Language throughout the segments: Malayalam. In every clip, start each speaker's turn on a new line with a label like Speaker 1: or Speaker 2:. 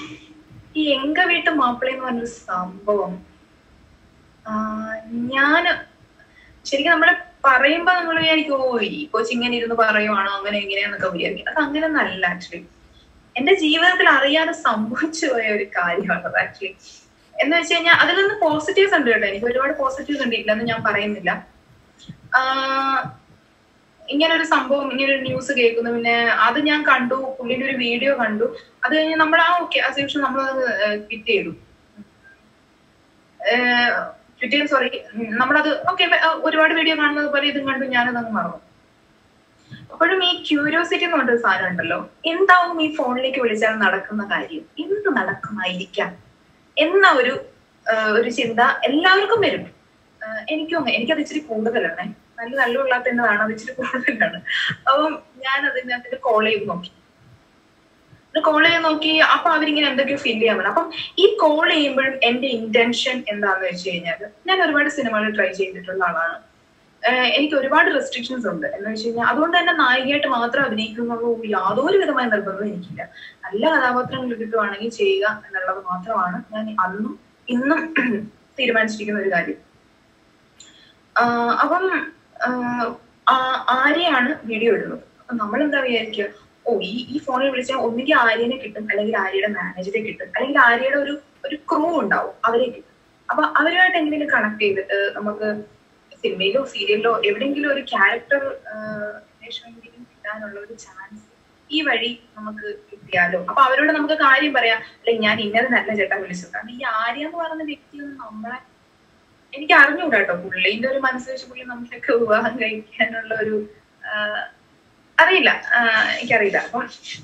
Speaker 1: ഈ എങ്ക വീട്ട് മാപ്പിള എന്ന് പറഞ്ഞൊരു സംഭവം ഞാൻ ശരിക്കും നമ്മള് പറയുമ്പോ നമ്മൾ വിചാരിക്കും ഓ ഈ കൊച്ചു ഇങ്ങനെ ഇരുന്ന് പറയുവാണോ അങ്ങനെ ഇങ്ങനെയാന്നൊക്കെ വിചാരിക്കും അത് അങ്ങനെ നല്ല ആക്ച്വലി എന്റെ ജീവിതത്തിൽ അറിയാതെ സംഭവിച്ചു പോയ ഒരു കാര്യമാണ് ആക്ച്വലി എന്ന് വെച്ച് കഴിഞ്ഞാൽ അതിൽ നിന്ന് പോസിറ്റീവ്സ് ഉണ്ട് കേട്ടോ എനിക്ക് ഒരുപാട് പോസിറ്റീവ്സ് ഉണ്ട് ഇല്ലെന്ന് ഞാൻ പറയുന്നില്ല ആഹ് ഇങ്ങനെ ഒരു സംഭവം ഇങ്ങനെ ഒരു ന്യൂസ് കേൾക്കുന്നു പിന്നെ അത് ഞാൻ കണ്ടു പുള്ളിന്റെ ഒരു വീഡിയോ കണ്ടു അത് കഴിഞ്ഞ് നമ്മൾ ആ ഓക്കെ ആ ശേഷം നമ്മൾ ക്വിറ്റ് ചെയ്തു ക്വിറ്റ് ചെയ്തു സോറി നമ്മളത് ഓക്കെ ഒരുപാട് വീഡിയോ കാണുന്നത് പോലെ ഇതും കണ്ടു ഞാനത് അങ്ങ് മറന്നു അപ്പോഴും ഈ ക്യൂരിയോസിറ്റി എന്ന് പറഞ്ഞൊരു സാധനം ഉണ്ടല്ലോ എന്താവും ഈ ഫോണിലേക്ക് വിളിച്ചാൽ നടക്കുന്ന കാര്യം എന്ത് നടക്കുമായിരിക്കാം എന്ന ഒരു ആഹ് ഒരു ചിന്ത എല്ലാവർക്കും വരും ആഹ് എനിക്കും അങ്ങനെ എനിക്കത് ഇച്ചിരി കൂടുതലാണ് നല്ല നല്ല കൊള്ളാത്തതാണ് അത് ഇച്ചിരി കൂടുതലാണ് അപ്പം ഞാൻ അതിനകത്ത് കോൾ ചെയ്ത് നോക്കി കോൾ ചെയ്ത് നോക്കി അപ്പൊ അവരിങ്ങനെ എന്തൊക്കെയോ ഫീൽ ചെയ്യാൻ പറ്റും അപ്പം ഈ കോൾ ചെയ്യുമ്പോഴും എന്റെ ഇന്റൻഷൻ എന്താന്ന് വെച്ച് കഴിഞ്ഞാൽ ഞാൻ ഒരുപാട് സിനിമകൾ ട്രൈ ചെയ്തിട്ടുള്ള ആളാണ് ആഹ് എനിക്ക് ഒരുപാട് റെസ്ട്രിക്ഷൻസ് ഉണ്ട് എന്ന് വെച്ച് കഴിഞ്ഞാൽ അതുകൊണ്ട് തന്നെ നായികയായിട്ട് മാത്രം അഭിനയിക്കുന്നുള്ളൂ യാതൊരു വിധമായ നിർബന്ധവും എനിക്കില്ല നല്ല കഥാപാത്രങ്ങൾ കിട്ടുവാണെങ്കിൽ ചെയ്യുക എന്നുള്ളത് മാത്രമാണ് ഞാൻ അന്നും ഇന്നും തീരുമാനിച്ചിരിക്കുന്ന ഒരു കാര്യം ആഹ് അപ്പം ആഹ് ആ- ആരെയാണ് വീഡിയോ ഇടുന്നത് അപ്പൊ നമ്മൾ എന്താ വിചാരിക്കുക ഓ ഈ ഈ ഫോണിൽ വിളിച്ചാൽ ഒന്നുകിൽ ആര്യനെ കിട്ടും അല്ലെങ്കിൽ ആര്യയുടെ മാനേജറെ കിട്ടും അല്ലെങ്കിൽ ആര്യയുടെ ഒരു ഒരു ക്രൂ ഉണ്ടാവും അവരെ കിട്ടും അപ്പൊ അവരുമായിട്ട് എന്തെങ്കിലും കണക്ട് ചെയ്തിട്ട് നമുക്ക് സിനിമയിലോ സീരിയലിലോ എവിടെയെങ്കിലും ഒരു ക്യാരക്ടർ അന്വേഷണമെങ്കിലും കിട്ടാനുള്ള ഒരു ചാൻസ് ഈ വഴി നമുക്ക് കിട്ടിയാലോ അപ്പൊ അവരോട് നമുക്ക് കാര്യം പറയാം അല്ലെങ്കിൽ ഞാൻ ഇന്നത് നല്ല ചേട്ടാ വിളിച്ചത് കാരണം ഈ ആര്യ എന്ന് പറയുന്ന വ്യക്തിയൊന്നും നമ്മളെ എനിക്ക് അറിഞ്ഞൂടാ കേട്ടോ പുള്ളിന്റെ ഒരു മനസ്സ് വെച്ച് പുള്ളി നമ്മളൊക്കെ വിവാഹം കഴിക്കാനുള്ള ഒരു ആഹ്, അറിയില്ല ആഹ്, എനിക്കറിയില്ല അപ്പം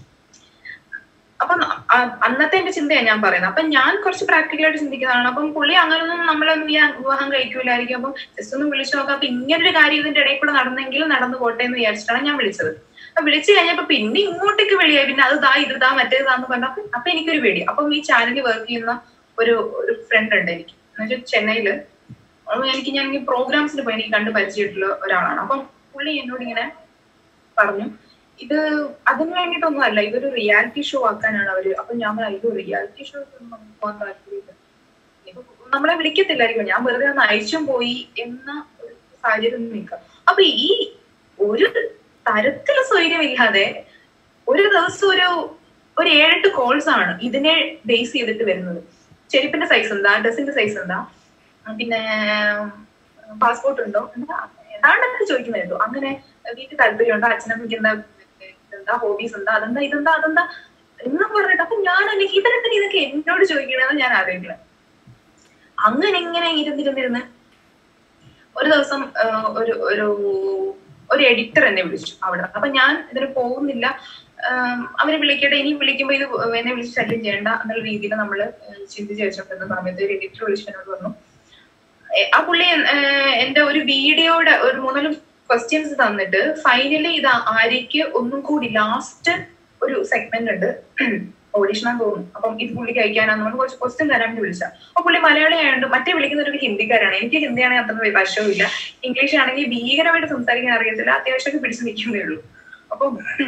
Speaker 1: അപ്പം അ- അന്നത്തെ എന്റെ ചിന്തയാണ് ഞാൻ പറയുന്നത് അപ്പൊ ഞാൻ കുറച്ച് പ്രാക്ടിക്കൽ ആയിട്ട് ചിന്തിക്കുന്നതാണ് അപ്പം പുള്ളി അങ്ങനൊന്നും നമ്മളൊന്നും ഈ വിവാഹം കഴിക്കൂലായിരിക്കും അപ്പം ജസ്റ്റ് ഒന്ന് വിളിച്ചു നോക്കാം അപ്പൊ ഇങ്ങനൊരു കാര്യം ഇതിന്റെ ഇടയിൽ കൂടെ നടന്നെങ്കിൽ നടന്നു പോട്ടെ എന്ന് വിചാരിച്ചിട്ടാണ് ഞാൻ വിളിച്ചത് അപ്പൊ വിളിച്ചു കഴിഞ്ഞപ്പോ പിന്നെ ഇങ്ങോട്ടേക്ക് വിളിയായി പിന്നെ അത് ദാ ഇത് ദാ മറ്റേതാന്ന് പറഞ്ഞപ്പോ അപ്പൊ എനിക്കൊരു പേടി അപ്പം ഈ ചാനലിൽ വർക്ക് ചെയ്യുന്ന ഒരു ഒരു ഫ്രണ്ട് ഉണ്ട് എനിക്ക് എന്നുവെച്ചാൽ ചെന്നൈയില് അപ്പൊ എനിക്ക് ഞാൻ ഈ പ്രോഗ്രാംസിന് പോയി എനിക്ക് കണ്ട് പരിചയമായിട്ടുള്ള ഒരാളാണ് അപ്പം പുള്ളി എന്നോട് ഇങ്ങനെ പറഞ്ഞു ഇത് അതിന് വേണ്ടിയിട്ടൊന്നും അല്ല ഇതൊരു റിയാലിറ്റി ഷോ ആക്കാനാണ് അവര് അപ്പൊ ഞാൻ പറഞ്ഞു, ഇത് റിയാലിറ്റി ഷോ നമുക്ക് പോകാൻ താല്പര്യമില്ല ഇപ്പൊ നമ്മളെ വിളിക്കത്തില്ലായിരിക്കും ഞാൻ വെറുതെ ഒന്ന് അയച്ചും പോയി എന്ന ഒരു സാഹചര്യം നിൽക്കാം അപ്പൊ ഈ ഒരു തരത്തില് സ്വൈര്യമില്ലാതെ ഒരു ദിവസം ഒരു ഒരു ഏഴെട്ട് കോൾസ് ആണ് ഇതിനെ ബേസ് ചെയ്തിട്ട് വരുന്നത് ചെരുപ്പിന്റെ സൈസ് എന്താ ഡ്രസ്സിന്റെ സൈസ് എന്താ പിന്നെ പാസ്പോർട്ട് ഉണ്ടോ എന്താ ഏതാണ്ടൊക്കെ ചോദിക്കുന്നുണ്ടോ അങ്ങനെ വീട്ടിൽ താല്പര്യമുണ്ടോ അച്ഛനമ്മയ്ക്ക് എന്താ എന്താ ഹോബീസ് എന്താ അതെന്താ ഇതെന്താ അതെന്താ എന്നും പറഞ്ഞിട്ട് അപ്പൊ ഞാൻ എനിക്ക് ഇവരൊക്കെ ഇതൊക്കെ എന്നോട് ചോദിക്കണമെന്ന് ഞാൻ ആലോചിക്കണം അങ്ങനെ ഇങ്ങനെ ഇരുന്നിരുന്നിരുന്ന് ഒരു ദിവസം ആ, ഒരു ഒരു ഒരു എഡിറ്റർ എന്നെ വിളിച്ചു അവിടെ അപ്പൊ ഞാൻ ഇതിന് പോകുന്നില്ല ആം, അവരെ വിളിക്കട്ടെ ഇനി വിളിക്കുമ്പോ ഇത് എന്നെ വിളിച്ച് ശല്യം ചെയ്യണ്ട എന്നുള്ള രീതിയിൽ നമ്മൾ ചിന്തിച്ച് വെച്ചോണ്ടിരുന്ന സമയത്ത് ഒരു എഡിറ്റർ വിളിച്ചു എന്നോട് പറഞ്ഞു എ- ആ പുള്ളി ഏഹ്, എന്റെ ഒരു വീഡിയോയുടെ ഒരു മൂന്നാല് ക്വസ്റ്റ്യൻസ് തന്നിട്ട് ഫൈനലി ഇത് ആര്യക്ക് ഒന്നും കൂടി ലാസ്റ്റ് ഒരു സെഗ്മെന്റ് ഉണ്ട് ഓഡീഷനാന്ന് തോന്നുന്നു അപ്പം ഇത് പുള്ളിക്ക് അയക്കാനാന്ന് പറഞ്ഞ് കുറച്ച് ക്വസ്റ്റ്യൻ തരാൻ വേണ്ടി വിളിച്ച അപ്പൊ പുള്ളി മലയാളി ആയതുകൊണ്ട് മറ്റേ വിളിക്കുന്ന ഒരു ഹിന്ദിക്കാരാണ് എനിക്ക് ഹിന്ദിയാണെങ്കിൽ അത്ര വശവുമില്ല ഇംഗ്ലീഷ് ആണെങ്കിൽ ഭീകരമായിട്ട് സംസാരിക്കാൻ അറിയത്തില്ല അത്യാവശ്യമൊക്കെ പിടിച്ചു നിൽക്കുന്നേ ഉള്ളൂ അപ്പം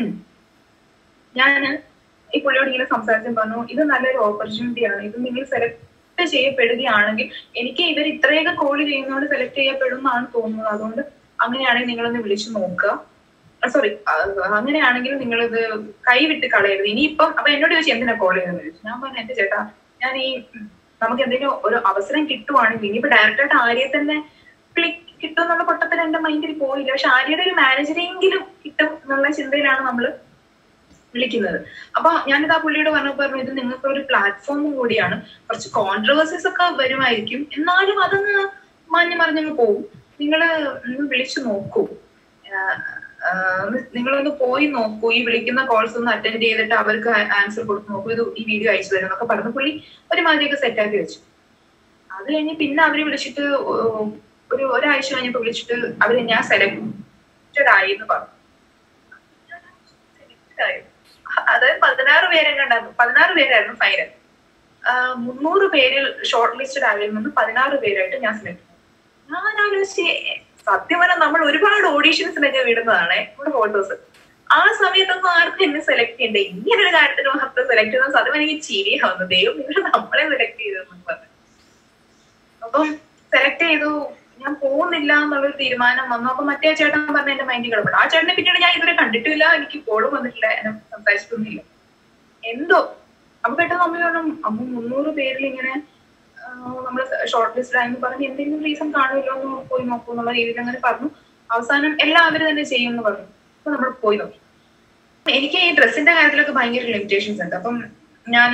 Speaker 1: ഞാന് ഈ പുള്ളിയോട് ഇങ്ങനെ സംസാരിച്ചു പറഞ്ഞു ഇത് നല്ലൊരു ഓപ്പർച്യൂണിറ്റിയാണ് ഇത് നിങ്ങൾ സെലക്ട് ചെയ്യപ്പെടുകയാണെങ്കിൽ എനിക്ക് ഇവർ ഇത്രയൊക്കെ കോൾ ചെയ്യുന്നതുകൊണ്ട് സെലക്ട് ചെയ്യപ്പെടും എന്നാണ് തോന്നുന്നത് അതുകൊണ്ട് അങ്ങനെയാണെങ്കിൽ നിങ്ങളൊന്ന് വിളിച്ചു നോക്കുക സോറി അങ്ങനെയാണെങ്കിൽ നിങ്ങൾ ഇത് കൈവിട്ട് കളയരുത് ഇനിയിപ്പം അപ്പൊ എന്നോട് ചോദിച്ചു എന്തിനാ കോൾ ചെയ്തെന്ന് ചോദിച്ചു ഞാൻ പറഞ്ഞു എന്റെ ചേട്ടാ ഞാൻ ഈ ഉം, നമുക്ക് എന്തെങ്കിലും ഒരു അവസരം കിട്ടുവാണെങ്കിൽ ഇനിയിപ്പോ ഡയറക്റ്റായിട്ട് ആര്യെ തന്നെ ക്ലിക്ക് കിട്ടും എന്നുള്ള പൊട്ടത്തിൽ എന്റെ മൈൻഡിൽ പോയില്ല പക്ഷെ ആര്യയുടെ ഒരു മാനേജറെങ്കിലും കിട്ടും എന്നുള്ള ചിന്തയിലാണ് നമ്മള് വിളിക്കുന്നത് അപ്പൊ ഞാനിത് ആ പുള്ളിയോട് പറഞ്ഞപ്പോ പറഞ്ഞു ഇത് നിങ്ങൾക്ക് ഒരു പ്ലാറ്റ്ഫോമും കൂടിയാണ് കുറച്ച് കോൺട്രവേഴ്സീസ് ഒക്കെ വരുമായിരിക്കും എന്നാലും അതൊന്ന് മാഞ്ഞു മറിഞ്ഞങ്ങ് പോകും നിങ്ങള് ഒന്ന് വിളിച്ചു നോക്കൂ ആഹ് ആഹ് ഒന്ന് നിങ്ങളൊന്ന് പോയി നോക്കൂ ഈ വിളിക്കുന്ന കോൾസ് ഒന്ന് അറ്റൻഡ് ചെയ്തിട്ട് അവർക്ക് ആൻസർ കൊടുത്ത് നോക്കൂ ഇത് ഈ വീഡിയോ അയച്ചു തരും എന്നൊക്കെ പറഞ്ഞു പുള്ളി ഒരുമാതിരിയൊക്കെ സെറ്റാക്കി വെച്ചു അത് കഴിഞ്ഞ് പിന്നെ അവര് വിളിച്ചിട്ട് ഓ- ഒരു ഒരാഴ്ച കഴിഞ്ഞപ്പോ വിളിച്ചിട്ട് അവര് ഞാൻ സെലക്റ്റഡ് ആയി എന്ന് പറഞ്ഞു സെലക്റ്റഡ് ആയി അത് പതിനാറ് പേരെങ്ങാണ്ടായിരുന്നു പതിനാറ് പേരായിരുന്നു ഫൈനൽ മുന്നൂറ് പേരിൽ ഷോർട്ട് ലിസ്റ്റഡ് ആയതിൽ നിന്ന് പതിനാറ് പേരായിട്ട് ഞാൻ സെലക്ട് ഞാൻ ആലോചിച്ച് സത്യം പറഞ്ഞാൽ നമ്മൾ ഒരുപാട് ഓഡീഷൻസിനൊക്കെ വിടുന്നതാണ് നമ്മുടെ ഫോട്ടോസ് ആ സമയത്തൊന്നും ആർക്കും എന്നെ സെലക്ട് ചെയ്യണ്ടേ ഇങ്ങനെ ഒരു കാര്യത്തിന് മാത്രം സെലക്ട് ചെയ്യുന്ന സത്യം എനിക്ക് ചിരിയാവുന്നു ദൈവം നിങ്ങൾ നമ്മളെ സെലക്ട് ചെയ്തെന്ന് പറഞ്ഞു അപ്പം സെലക്ട് ചെയ്തു ഞാൻ പോകുന്നില്ല എന്നുള്ളൊരു തീരുമാനം വന്നു അപ്പൊ മറ്റേ ചേട്ടൻ പറഞ്ഞ എന്റെ മൈൻഡിൽ കിടപ്പുണ്ട് ആ ചേട്ടനെ പിന്നീട് ഞാൻ ഇതുവരെ കണ്ടിട്ടില്ല എനിക്ക് കോളും വന്നിട്ടില്ല എന്നെ സംസാരിച്ചിട്ടൊന്നുമില്ല എന്തോ അപ്പൊ പെട്ടെന്ന് അമ്മ പറഞ്ഞു അമ്മ മുന്നൂറ് പേരിൽ ഇങ്ങനെ നമ്മൾ ഷോർട്ട് ലിസ്റ്റ് ആയെന്ന് പറഞ്ഞ് എന്തെങ്കിലും റീസൺ കാണുമല്ലോ എന്ന് പോയി നോക്കൂ എന്നുള്ള രീതിയിൽ അങ്ങനെ പറഞ്ഞു അവസാനം എല്ലാവരും തന്നെ ചെയ്യും എന്ന് പറഞ്ഞു അപ്പൊ നമ്മൾ പോയി നോക്കി എനിക്ക് ഈ ഡ്രസ്സിന്റെ കാര്യത്തിലൊക്കെ ഭയങ്കര ലിമിറ്റേഷൻസ് ഉണ്ട് അപ്പം ഞാൻ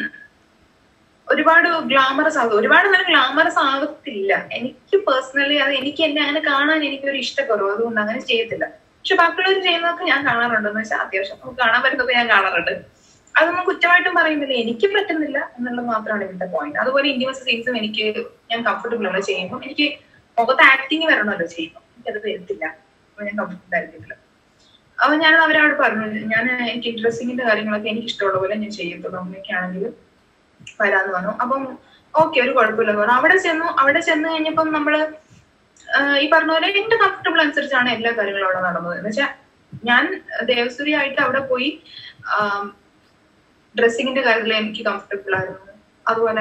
Speaker 1: ഒരുപാട് ഗ്ലാമറസ് ആകും ഒരുപാട് നല്ല ഗ്ലാമറസ് ആകത്തില്ല എനിക്ക് പേഴ്സണലി അത് എനിക്ക് എന്നെ അങ്ങനെ കാണാൻ എനിക്കൊരു ഇഷ്ടക്കുറവ് അതുകൊണ്ട് അങ്ങനെ ചെയ്യത്തില്ല പക്ഷെ ബാക്കിയുള്ളവർ ചെയ്യുന്നതൊക്കെ ഞാൻ കാണാറുണ്ടെന്ന് വെച്ചാൽ അത്യാവശ്യം നമുക്ക് കാണാൻ പറ്റുന്നതൊക്കെ ഞാൻ കാണാറുണ്ട് അതൊന്നും കുറ്റമായിട്ടും പറയുന്നില്ല എനിക്ക് പറ്റുന്നില്ല എന്നുള്ളത് മാത്രമാണ് ഇവിടുത്തെ പോയിന്റ് അതുപോലെ ഇന്റിമസ് സീൻസും എനിക്ക് ഞാൻ കംഫർട്ടബിൾ ആണ് ചെയ്യുമ്പോൾ എനിക്ക് മുഖത്ത് ആക്ടിങ് വരണമല്ലോ ചെയ്യുമ്പോൾ എനിക്കത് വരത്തില്ല അപ്പൊ ഞാൻ കംഫർട്ടബിൾ ആയിരിക്കത്തില്ല അപ്പൊ ഞാൻ അവരോട് പറഞ്ഞു ഞാൻ എനിക്ക് ഡ്രസ്സിങ്ങിന്റെ കാര്യങ്ങളൊക്കെ എനിക്ക് ഇഷ്ടമുള്ള പോലെ ഞാൻ ചെയ്യത്തുള്ളൂ അമ്മയ്ക്കാണെങ്കിൽ വരാന്ന് പറഞ്ഞു അപ്പം ഓക്കെ ഒരു കുഴപ്പമില്ലെന്ന് പറഞ്ഞു അവിടെ ചെന്നു അവിടെ ചെന്ന് കഴിഞ്ഞപ്പം നമ്മള് ആഹ് ഈ പറഞ്ഞ പോലെ എന്റെ കംഫർട്ടബിൾ അനുസരിച്ചാണ് എല്ലാ കാര്യങ്ങളും അവിടെ നടന്നത് എന്ന് വെച്ചാൽ ഞാൻ ദേവസൂരി ആയിട്ട് അവിടെ പോയി ഡ്രസ്സിങ്ങിന്റെ കാര്യത്തിൽ എനിക്ക് കംഫർട്ടബിൾ ആയിരുന്നു അതുപോലെ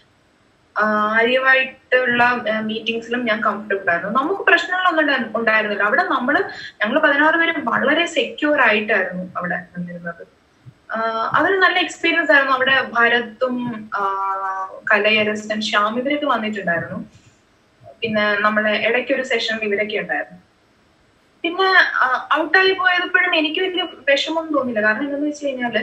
Speaker 1: ആര്യമായിട്ടുള്ള മീറ്റിംഗ്സിലും ഞാൻ കംഫർട്ടബിൾ ആയിരുന്നു നമുക്ക് പ്രശ്നങ്ങളൊന്നും ഉണ്ടാ- ഉണ്ടായിരുന്നില്ല അവിടെ നമ്മള് ഞങ്ങൾ പതിനാറ് പേരും വളരെ സെക്യൂർ ആയിട്ടായിരുന്നു അവിടെ നിന്നിരുന്നത് ആഹ് അതൊരു നല്ല എക്സ്പീരിയൻസ് ആയിരുന്നു അവിടെ ഭരത്തും ആഹ് കലയരസൻ ശ്യാം ഇവരൊക്കെ വന്നിട്ടുണ്ടായിരുന്നു പിന്നെ നമ്മുടെ ഇടയ്ക്ക് ഒരു സെഷനിൽ ഇവരൊക്കെ ഉണ്ടായിരുന്നു പിന്നെ ഔട്ടായി പോയപ്പോഴും എനിക്ക് വലിയ വിഷമം തോന്നില്ല കാരണം എന്താണെന്ന് വെച്ച് കഴിഞ്ഞാല്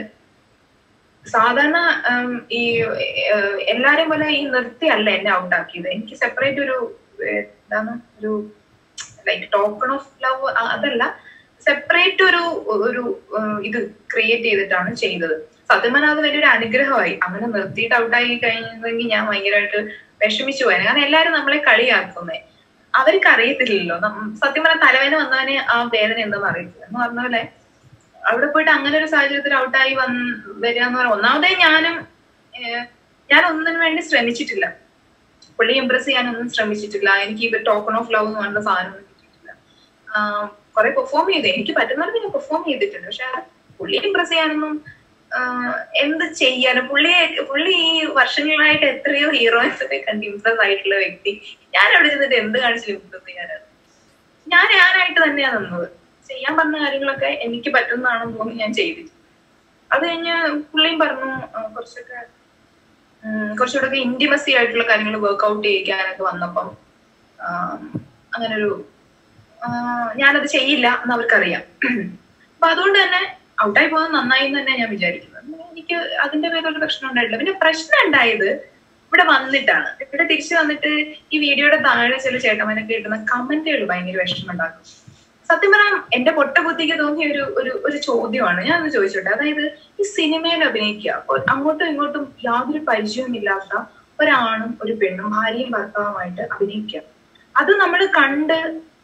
Speaker 1: സാധാരണ ഉം, ഈ ഏഹ്, എല്ലാരെയും പോലെ ഈ നിർത്തി അല്ല എന്നെ ഔട്ടാക്കിയത് എനിക്ക് സെപ്പറേറ്റ് ഒരു ഏഹ്, എന്താണ് ഒരു ലൈക്ക് ടോക്കൺ ഓഫ് ലവ് അതല്ല സെപ്പറേറ്റ് ഒരു ഒരു ഏഹ്, ഇത് ക്രിയേറ്റ് ചെയ്തിട്ടാണ് ചെയ്തത് സത്യം പറഞ്ഞാൽ അത് വലിയൊരു അനുഗ്രഹമായി അങ്ങനെ നിർത്തിയിട്ട് ഔട്ടായി കഴിഞ്ഞെങ്കിൽ ഞാൻ ഭയങ്കരമായിട്ട് വിഷമിച്ചു പോയത് കാരണം എല്ലാരും നമ്മളെ കളിയാക്കുന്നേ അവർക്ക് അറിയത്തില്ലല്ലോ നം- സത്യം പറഞ്ഞാൽ തലവേദന വന്നവനെ ആ വേദന എന്താണെന്ന് അറിയത്തില്ല എന്ന് പറഞ്ഞ പോലെ അവിടെ പോയിട്ട് അങ്ങനെ ഒരു സാഹചര്യത്തിൽ ഔട്ടായി വന്ന് വരിക എന്ന് പറഞ്ഞാൽ ഒന്നാമതേ ഞാനും ഏഹ്, ഞാൻ ഒന്നിനു വേണ്ടി ശ്രമിച്ചിട്ടില്ല പുള്ളി ഇംപ്രസ് ചെയ്യാനൊന്നും ശ്രമിച്ചിട്ടില്ല എനിക്ക് ഇത് ടോക്കൺ ഓഫ് ലവ് എന്ന് പറഞ്ഞ സാധനം ഒന്നും കിട്ടിയിട്ടില്ല കുറെ പെർഫോം ചെയ്തു എനിക്ക് പറ്റുന്നവർക്ക് ഞാൻ പെർഫോം ചെയ്തിട്ടുണ്ട് പക്ഷെ അത് പുള്ളി ഇംപ്രസ് ചെയ്യാനൊന്നും ആഹ്, എന്ത് ചെയ്യാനും പുള്ളി പുള്ളി ഈ വർഷങ്ങളായിട്ട് എത്രയോ ഹീറോയിൻസ് ഒക്കെ കണ്ട് ഇംപ്രസ് ആയിട്ടുള്ള വ്യക്തി ഞാൻ അവിടെ ചെന്നിട്ട് എന്ത് കാണിച്ചിട്ട് ഇംപ്രസ് ചെയ്യാനാണ് ഞാൻ ഞാനായിട്ട് തന്നെയാണ് നിന്നത് ചെയ്യാൻ പറഞ്ഞ കാര്യങ്ങളൊക്കെ എനിക്ക് പറ്റുന്നതാണെന്ന് തോന്നി ഞാൻ ചെയ്തു അത് കഴിഞ്ഞ് പുള്ളിയും പറഞ്ഞു ആ, കുറച്ചൊക്കെ ഉം, കുറച്ചുകൂടെ ഇന്റിമസി ആയിട്ടുള്ള കാര്യങ്ങൾ വർക്ക്ഔട്ട് ചെയ്യിക്കാനൊക്കെ വന്നപ്പം ആം, അങ്ങനൊരു ആ, ഞാനത് ചെയ്യില്ല എന്ന് അവർക്കറിയാം അപ്പൊ അതുകൊണ്ട് തന്നെ ഔട്ടായി പോകുന്നത് നന്നായി എന്ന് തന്നെ ഞാൻ വിചാരിക്കുന്നത് എനിക്ക് അതിന്റെ പേരൊരു പ്രശ്നം ഉണ്ടായിട്ടില്ല പിന്നെ പ്രശ്നം ഉണ്ടായത് ഇവിടെ വന്നിട്ടാണ് ഇവിടെ തിരിച്ചു വന്നിട്ട് ഈ വീഡിയോയുടെ താഴെ ചില ചേട്ടന്മാരൊക്കെ ഇടുന്ന കമന്റുകൾ ഭയങ്കര വിഷമം ഉണ്ടാക്കും സത്യം പറയാൻ എന്റെ പൊട്ട ബുദ്ധിക്ക് തോന്നിയ ഒരു ഒരു ഒരു ചോദ്യമാണ് ഞാൻ ഒന്ന് ചോദിച്ചോട്ടെ അതായത് ഈ സിനിമയിൽ അഭിനയിക്കുക ഒ- അങ്ങോട്ടും ഇങ്ങോട്ടും യാതൊരു പരിചയവുമില്ലാത്ത ഒരാണും ഒരു പെണ്ണും ഭാര്യയും ഭർത്താവുമായിട്ട് അഭിനയിക്കുക അത് നമ്മൾ കണ്ട്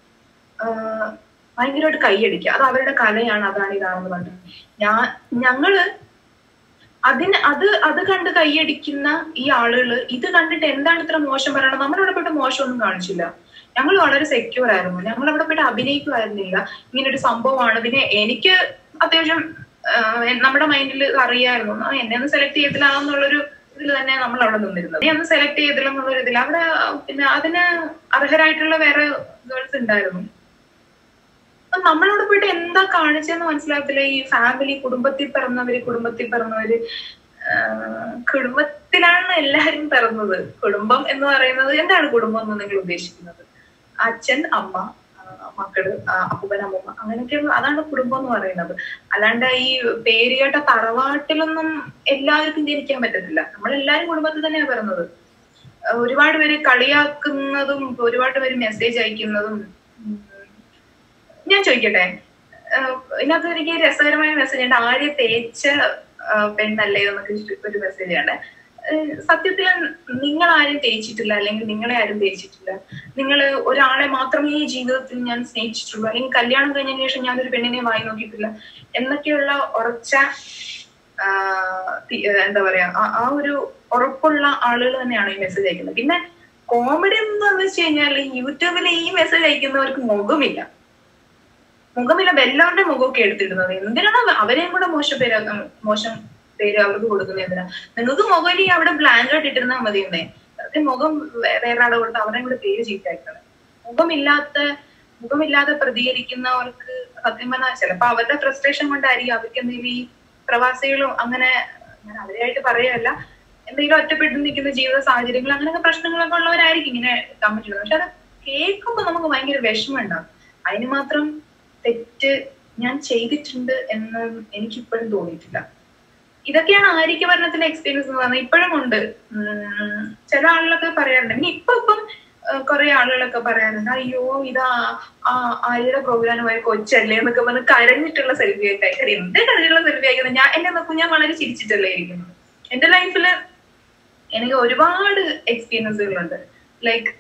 Speaker 1: ആഹ് ഭയങ്കരമായിട്ട് കൈയടിക്കുക അത് അവരുടെ കലയാണ് അതാണ് ഇതാണെന്ന് പറഞ്ഞു ഞാൻ ഞങ്ങള് അതിന് അത് അത് കണ്ട് കൈയടിക്കുന്ന ഈ ആളുകൾ ഇത് കണ്ടിട്ട് എന്താണ് ഇത്ര മോശം പറയണത് നമ്മളവിടെ പോയിട്ട് മോശമൊന്നും കാണിച്ചില്ല ഞങ്ങൾ വളരെ സെക്യൂർ ആയിരുന്നു ഞങ്ങൾ അവിടെ പോയിട്ട് അഭിനയിക്കുമായിരുന്നില്ല ഇങ്ങനെ ഒരു സംഭവമാണ് പിന്നെ എനിക്ക് അത്യാവശ്യം ആഹ് നമ്മുടെ മൈൻഡിൽ അറിയായിരുന്നു ആ, എന്നെ ഒന്ന് സെലക്ട് ചെയ്തില്ല എന്നുള്ളൊരു ഇതിൽ തന്നെ നമ്മൾ അവിടെ നിന്നിരുന്നത് എന്നെ ഒന്ന് സെലക്ട് ചെയ്തില്ല എന്നുള്ളൊരു ഇതിൽ അവിടെ പിന്നെ അതിന് അർഹരായിട്ടുള്ള വേറെ ഗേൾസ് ഉണ്ടായിരുന്നു അപ്പൊ നമ്മളവിടെ പോയിട്ട് എന്താ കാണിച്ചെന്ന് മനസ്സിലാകത്തില്ല ഈ ഫാമിലി കുടുംബത്തിൽ പിറന്നവര് കുടുംബത്തിൽ പിറന്നവര് ആഹ് കുടുംബത്തിലാണ് എല്ലാരും പിറന്നത് കുടുംബം എന്ന് പറയുന്നത് എന്താണ് കുടുംബം എന്ന് നിങ്ങൾ ഉദ്ദേശിക്കുന്നത് അച്ഛൻ അമ്മ ആഹ് മക്കള് ആഹ് അപ്പൂപ്പൻ അമ്മൂമ്മ അങ്ങനെയൊക്കെയുള്ള അതാണ് കുടുംബം എന്ന് പറയുന്നത് അല്ലാണ്ട് ഈ പേര് കേട്ട തറവാട്ടിലൊന്നും എല്ലാവർക്കും ജനിക്കാൻ പറ്റത്തില്ല നമ്മളെല്ലാരും കുടുംബത്തിൽ തന്നെയാണ് പിറന്നത് ആഹ് ഒരുപാട് പേര് കളിയാക്കുന്നതും ഒരുപാട് പേര് മെസ്സേജ് അയക്കുന്നതും ഉം, ഞാൻ ചോദിക്കട്ടെ ആഹ് ഇതിനകത്ത് എനിക്ക് രസകരമായ മെസ്സേജ് ഉണ്ട് ആര്യ തേച്ച ആഹ് പെണ്ണല്ലേ എന്നൊക്കെ ഇഷ്ട- ഒരു മെസ്സേജ് ആണ് ആഹ് സത്യത്തിൽ നിങ്ങൾ ആരും തേച്ചിട്ടില്ല അല്ലെങ്കിൽ നിങ്ങളെ ആരും തേച്ചിട്ടില്ല നിങ്ങൾ ഒരാളെ മാത്രമേ ഈ ജീവിതത്തിൽ ഞാൻ സ്നേഹിച്ചിട്ടുള്ളൂ അല്ലെങ്കിൽ കല്യാണം കഴിഞ്ഞതിന് ശേഷം ഞാൻ ഒരു പെണ്ണിനെ വായി നോക്കിയിട്ടില്ല എന്നൊക്കെയുള്ള ഉറച്ച ആഹ് തി- ആഹ് എന്താ പറയാ ആ- ആ ഒരു ഉറപ്പുള്ള ആളുകൾ തന്നെയാണ് ഈ മെസ്സേജ് അയക്കുന്നത് പിന്നെ കോമഡി എന്ന് വെച്ച് കഴിഞ്ഞാൽ യൂട്യൂബിൽ ഈ മെസ്സേജ് അയക്കുന്നവർക്ക് മുഖമില്ല മുഖമില്ല എല്ലാവരുടെ മുഖമൊക്കെ എടുത്തിടുന്നത് എന്തിനാണ് അവ- അവരെയും കൂടെ മോശം പേര് മോശം പേര് അവർക്ക് കൊടുക്കുന്നത് എന്തിനാ നിങ്ങൾക്ക് മുഖലി അവിടെ ബ്ലാങ്ക് ആയിട്ട് ഇട്ടിരുന്നാൽ മതി എന്നേ വെറുതെ മുഖം വേ- വേറെ ആളെ കൊടുത്ത് അവരെയും കൂടെ പേര് ചീത്തയാക്കണം മുഖമില്ലാത്ത മുഖമില്ലാതെ പ്രതികരിക്കുന്നവർക്ക് സത്യം പറഞ്ഞാൽ ചിലപ്പോ അവരുടെ ഫ്രസ്ട്രേഷൻ കൊണ്ടായിരിക്കും അവർക്ക് എന്തെങ്കിലും ഈ പ്രവാസികളും അങ്ങനെ ഞാൻ അവരെയായിട്ട് പറയല്ല എന്തെങ്കിലും ഒറ്റപ്പെട്ട് നിൽക്കുന്ന ജീവിത സാഹചര്യങ്ങൾ അങ്ങനെയൊക്കെ പ്രശ്നങ്ങളൊക്കെ ഉള്ളവരായിരിക്കും ഇങ്ങനെ കമന്റ് ഇടുന്നത് പക്ഷെ അത് കേൾക്കുമ്പോൾ നമുക്ക് ഭയങ്കര വിഷമം ഉണ്ടാവും അതിന് മാത്രം തെറ്റ് ഞാൻ ചെയ്തിട്ടുണ്ട് എന്ന് എനിക്കിപ്പോഴും തോന്നിയിട്ടില്ല ഇതൊക്കെയാണ് ആര്യഭരണത്തിന്റെ എക്സ്പീരിയൻസ് എന്ന് പറഞ്ഞാൽ ഇപ്പോഴും ഉണ്ട് ഉം, ചില ആളുകളൊക്കെ പറയാറുണ്ട് ഇനി ഇപ്പൊ ഇപ്പം കുറെ ആളുകളൊക്കെ പറയാറുണ്ട് അയ്യോ ഇതാ ആ ആര്യയുടെ പ്രോഗ്രാം പോയ കൊച്ചല്ലേ എന്നൊക്കെ പറഞ്ഞ് കരഞ്ഞിട്ടുള്ള സെൽഫി ഒക്കെ അയക്കാൻ എന്ത് കരഞ്ഞിട്ടുള്ള സെൽഫി അയക്കുന്നത് ഞാൻ എന്നെ നോക്കും ഞാൻ വളരെ ചിരിച്ചിട്ടല്ലേ ഇരിക്കുന്നത് എന്റെ ലൈഫില് എനിക്ക് ഒരുപാട് എക്സ്പീരിയൻസുകളുണ്ട് ലൈക്ക്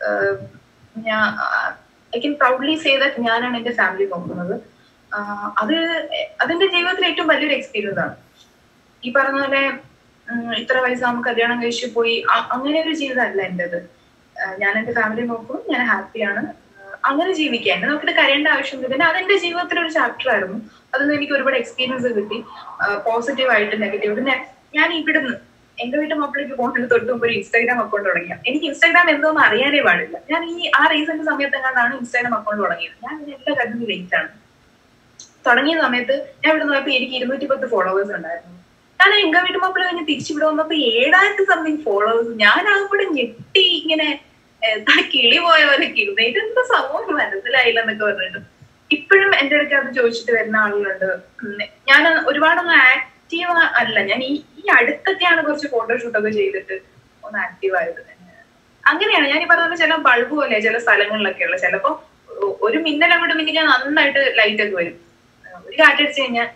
Speaker 1: ഞാൻ I can proudly say that ഞാനാണ് എന്റെ ഫാമിലി നോക്കുന്നത് ആഹ് അത് അതെന്റെ ജീവിതത്തിലെ ഏറ്റവും വലിയൊരു എക്സ്പീരിയൻസ് ആണ് ഈ പറഞ്ഞ പോലെ ഉം, ഇത്ര വയസ്സാകുമ്പോൾ കല്യാണം കഴിച്ച് പോയി അ- അങ്ങനെ ഒരു ജീവിതമല്ല എന്റേത് ആഹ് ഞാൻ എന്റെ ഫാമിലി നോക്കും ഞാൻ ഹാപ്പിയാണ് അങ്ങനെ ജീവിക്കുക എന്നെ നോക്കിയിട്ട് കരയേണ്ട ആവശ്യമില്ല പിന്നെ അതെന്റെ ജീവിതത്തിലെ ഒരു ചാപ്റ്റർ ആയിരുന്നു അതിൽ എനിക്ക് ഒരുപാട് എക്സ്പീരിയൻസ് കിട്ടി പോസിറ്റീവ് ആയിട്ട് നെഗറ്റീവ് പിന്നെ ഞാൻ ഇവിടുന്ന് എന്റെ വീട്ടു മക്കളിലേക്ക് പോകുന്നതിന് തൊട്ട് മുമ്പ് ഒരു ഇൻസ്റ്റാഗ്രാം അക്കൗണ്ട് തുടങ്ങിയ എനിക്ക് ഇൻസ്റ്റാഗ്രാം എന്തോന്ന് അറിയാനേ പാടില്ല ഞാൻ ഈ ആ റീസെന്റ് സമയത്ത് എങ്ങാണ്ടാണ് ഇൻസ്റ്റാഗ്രാം അക്കൗണ്ട് തുടങ്ങിയത് ഞാൻ ഇതിന് എല്ലാ കാര്യത്തിലും ലേറ്റ് ആണ് തുടങ്ങിയ സമയത്ത് ഞാൻ ഇവിടെ നോക്കിയപ്പോ എനിക്ക് ഇരുന്നൂറ്റി പത്ത് ഫോളോവേഴ്സ് ഉണ്ടായിരുന്നു ഞാൻ എങ്ക വീട്ടു മക്കൾ കഴിഞ്ഞ് തിരിച്ചിവിടെ വന്നപ്പോ ഏഴായിരത്തി സംതിങ് ഫോളോവേഴ്സ് ഞാൻ ആകെ ഞെട്ടി ഇങ്ങനെ ഏഹ്, ദാ കിളി പോയ പോലെ കിളി ഇതെന്താ സംഭവം മനസ്സിലായില്ല എന്നൊക്കെ പറഞ്ഞിട്ട് ഇപ്പോഴും എന്റെ അടുത്ത് അത് ചോദിച്ചിട്ട് വരുന്ന ആളുകളുണ്ട് ഉം, ഞാൻ ഒരുപാടൊന്നും ആക്റ്റീവ് അല്ല ഞാൻ ഈ ഈ അടുത്തൊക്കെയാണ് കുറച്ച് ഫോട്ടോഷൂട്ടൊക്കെ ചെയ്തിട്ട് ഒന്ന് ആക്റ്റീവ് ആയത് അങ്ങനെയാണ് ഞാൻ ഈ പറഞ്ഞ പോലെ ചില ബൾബ് പോലെ ചില സ്ഥലങ്ങളിലൊക്കെ ഉള്ള ചിലപ്പോ ഒ- ഒരു മിന്നൽ അങ്ങോട്ട് മിന്നിക്കാൻ നന്നായിട്ട് ലൈറ്റ് ഒക്കെ വരും ഏഹ് ഒരു കാറ്റടിച്ച് കഴിഞ്ഞാൽ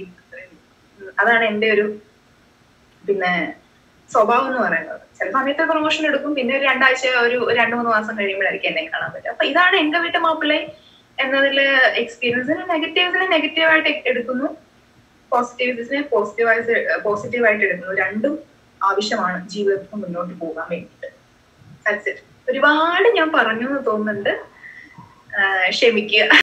Speaker 1: അതാണ് എന്റെ ഒരു പിന്നെ സ്വഭാവം എന്ന് പറയുന്നത് ചില സമയത്ത് പ്രൊമോഷൻ എടുക്കും പിന്നെ ഒരു രണ്ടാഴ്ച ഒരു ഒരു രണ്ട് മൂന്ന് മാസം കഴിയുമ്പോഴായിരിക്കും എന്നെ കാണാൻ പറ്റും അപ്പൊ ഇതാണ് എന്റെ വീട്ടു മാപ്പിളെ എന്നതില് എക്സ്പീരിയൻസിന് നെഗറ്റീവ്സിനെ നെഗറ്റീവായിട്ട് എടുക്കുന്നു പോസിറ്റീവ്സിനെ പോസിറ്റീവായിട്ട് പോസിറ്റീവായിട്ട് എടുക്കുന്നു രണ്ടും ആവശ്യമാണ് ജീവിതത്തിൽ മുന്നോട്ട് പോകാൻ വേണ്ടിയിട്ട് That's it. ഒരുപാട് ഞാൻ പറഞ്ഞു എന്ന് തോന്നുന്നുണ്ട് ആഹ് ക്ഷമിക്കുക